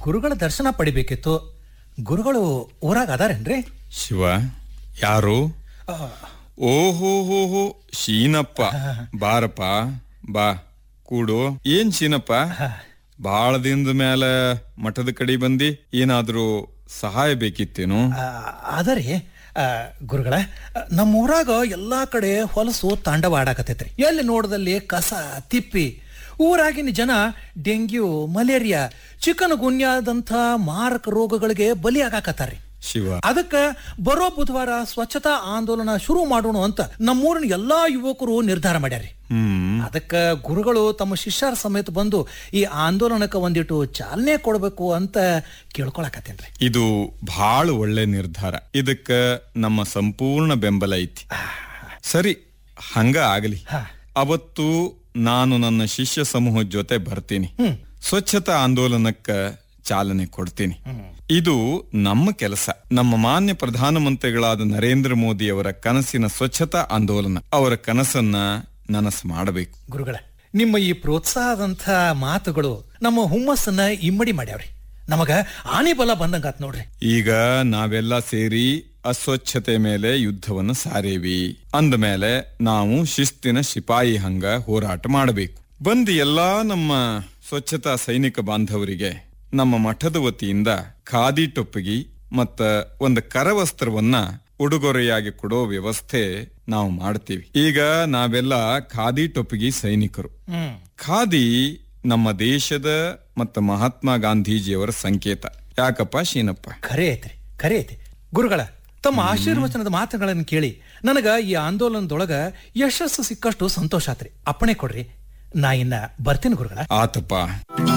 ಗುರುಗಳ ದರ್ಶನ ಪಡಿಬೇಕಿತ್ತು ಗುರುಗಳು ಊರಾಗ ಅದಾರೇನ್ರಿ ಶಿವ ಯಾರು ಓಹೋ ಹೋ ಹೋ ಶೀನಪ್ಪ ಬಾರಪ್ಪ ಬಾ ಕೂಡು ಏನ್ ಶೀನಪ್ಪ ಬಾಳ ದಿನದ ಮ್ಯಾಲ ಮಠದ ಕಡೆ ಬಂದಿ ಏನಾದ್ರೂ ಸಹಾಯ ಬೇಕಿತ್ತೇನು ಆ, ಅದರಿ ಆ, ಗುರುಗಳ ನಮ್ಮ ಊರಾಗ ಎಲ್ಲಾ ಕಡೆ ಹೊಲಸು ತಾಂಡವ ಆಡಾಕತೈತ್ರಿ ಎಲ್ಲಿ ನೋಡದಲ್ಲಿ ಕಸ ತಿಪ್ಪಿ ಊರಾಗಿನ ಜನ ಡೆಂಗ್ಯೂ ಮಲೇರಿಯಾ ಚಿಕನ್ ಗುನ್ಯಾದಂಥ ಮಾರಕ ರೋಗಗಳಿಗೆ ಬಲಿಯಾಗಾಕತ್ತಾರ್ರಿ ಶಿವ ಅದಕ್ಕ ಬರೋ ಬುಧವಾರ ಸ್ವಚ್ಛತಾ ಆಂದೋಲನ ಶುರು ಮಾಡೋಣ ಅಂತ ನಮ್ಮೂರಿನ ಎಲ್ಲಾ ಯುವಕರು ನಿರ್ಧಾರ ಮಾಡ್ಯಾರಿ ಹ್ಮ್ ಅದಕ್ಕ ಗುರುಗಳು ತಮ್ಮ ಶಿಷ್ಯರ ಸಮೇತ ಬಂದು ಈ ಆಂದೋಲನಕ್ಕೆ ಒಂದಿಟ್ಟು ಚಾಲನೆ ಕೊಡಬೇಕು ಅಂತ ಕೇಳ್ಕೊಳಕತ್ತೇನ್ರಿ ಇದು ಬಹಳ ಒಳ್ಳೆ ನಿರ್ಧಾರ ಇದಕ್ಕ ನಮ್ಮ ಸಂಪೂರ್ಣ ಬೆಂಬಲ ಐತಿ ಸರಿ ಹಂಗ ಆಗಲಿ ಅವತ್ತು ನಾನು ನನ್ನ ಶಿಷ್ಯ ಸಮೂಹದ ಜೊತೆ ಬರ್ತೀನಿ ಸ್ವಚ್ಛತಾ ಆಂದೋಲನಕ್ಕ ಚಾಲನೆ ಕೊಡ್ತೀನಿ ಇದು ನಮ್ಮ ಕೆಲಸ ನಮ್ಮ ಮಾನ್ಯ ಪ್ರಧಾನಮಂತ್ರಿಗಳಾದ ನರೇಂದ್ರ ಮೋದಿ ಅವರ ಕನಸಿನ ಸ್ವಚ್ಛತಾ ಆಂದೋಲನ ಅವರ ಕನಸನ್ನ ನನಸು ಮಾಡಬೇಕು ಗುರುಗಳ ನಿಮ್ಮ ಈ ಪ್ರೋತ್ಸಾಹದಂಥ ಮಾತುಗಳು ನಮ್ಮ ಹುಮ್ಮಸ್ಸನ್ನ ಇಮ್ಮಡಿ ಮಾಡ್ಯಾವ್ರಿ ನಮಗ ಆನೆ ಬಲ ಬಂದಂಗಾತ್ ನೋಡ್ರಿ ಈಗ ನಾವೆಲ್ಲ ಸೇರಿ ಅಸ್ವಚ್ಛತೆ ಮೇಲೆ ಯುದ್ಧವನ್ನು ಸಾರೇವಿ ಅಂದ ಮೇಲೆ ನಾವು ಶಿಸ್ತಿನ ಶಿಪಾಯಿ ಹಂಗ ಹೋರಾಟ ಮಾಡಬೇಕು ಬಂದು ಎಲ್ಲಾ ನಮ್ಮ ಸ್ವಚ್ಛತಾ ಸೈನಿಕ ಬಾಂಧವರಿಗೆ ನಮ್ಮ ಮಠದ ವತಿಯಿಂದ ಖಾದಿ ಟೊಪ್ಪಿಗೆ ಮತ್ತ ಒಂದು ಕರವಸ್ತ್ರವನ್ನ ಉಡುಗೊರೆಯಾಗಿ ಕೊಡೋ ವ್ಯವಸ್ಥೆ ನಾವು ಮಾಡ್ತೀವಿ ಈಗ ನಾವೆಲ್ಲ ಖಾದಿ ಟೊಪ್ಪಿಗೆ ಸೈನಿಕರು ಹ್ಮ್ ಖಾದಿ ನಮ್ಮ ದೇಶದ ಮತ್ತು ಮಹಾತ್ಮ ಗಾಂಧೀಜಿಯವರ ಸಂಕೇತ ಯಾಕಪ್ಪ ಶೀನಪ್ಪ ಖರೆ ಐತ್ರಿ ಖರೆ ಐತಿ ಗುರುಗಳ ತಮ್ಮ ಆಶೀರ್ವಚನದ ಮಾತುಗಳನ್ನು ಕೇಳಿ ನನಗ ಈ ಆಂದೋಲನದೊಳಗ ಯಶಸ್ಸು ಸಿಕ್ಕಷ್ಟು ಸಂತೋಷ ಆತ್ರಿ ಅಪ್ಪಣೆ ಕೊಡ್ರಿ ನಾ ಇನ್ನ ಬರ್ತೀನಿ ಗುರುಗಳ ಆತಪ್ಪ